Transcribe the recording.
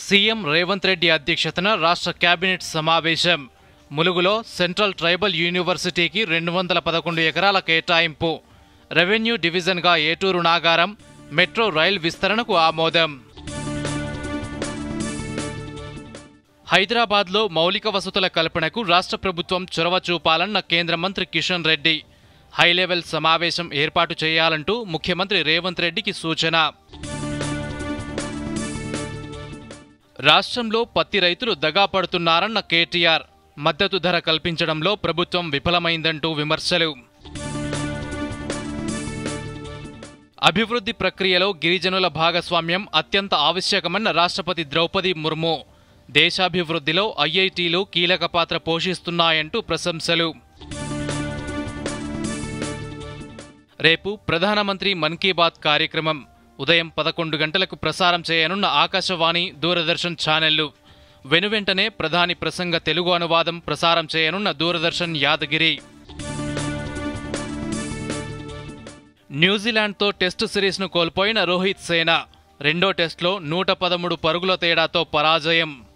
CM Revanth Reddy అధ్యక్షతన రాష్ట్ర cabinet సమావేశం ములుగులో సెంట్రల్ ట్రైబల్ యూనివర్సిటీకి రెండు వందల పదకొండు ఎకరాల కేటాయింపు రెవెన్యూ డివిజన్గా ఏటూరు నాగారం మెట్రో రైల్ విస్తరణకు ఆమోదం హైదరాబాద్లో మౌలిక వసతుల కల్పనకు రాష్ట్ర ప్రభుత్వం చొరవ చూపాలన్న కేంద్ర మంత్రి కిషన్ రెడ్డి హైలెవెల్ సమావేశం ఏర్పాటు చేయాలంటూ ముఖ్యమంత్రి రేవంత్ రెడ్డికి సూచన రాష్ట్రంలో పత్తి రైతులు దగా పడుతున్నారన్న కేటీఆర్ మద్దతు ధర కల్పించడంలో ప్రభుత్వం విఫలమైందంటూ విమర్శలు అభివృద్ధి ప్రక్రియలో గిరిజనుల భాగస్వామ్యం అత్యంత ఆవశ్యకమన్న రాష్ట్రపతి ద్రౌపది ముర్ము దేశాభివృద్ధిలో ఐఐటీలు కీలక పాత్ర పోషిస్తున్నాయంటూ ప్రశంసలు రేపు ప్రధానమంత్రి మన్ కీ బాత్ కార్యక్రమం ఉదయం పదకొండు గంటలకు ప్రసారం చేయనున్న ఆకాశవాణి దూరదర్శన్ ఛానళ్లు వెనువెంటనే ప్రధాని ప్రసంగ తెలుగు అనువాదం ప్రసారం చేయనున్న దూరదర్శన్ యాదగిరి న్యూజిలాండ్తో టెస్టు సిరీస్ను కోల్పోయిన రోహిత్ సేన రెండో టెస్టులో నూట పదమూడు పరుగుల తేడాతో పరాజయం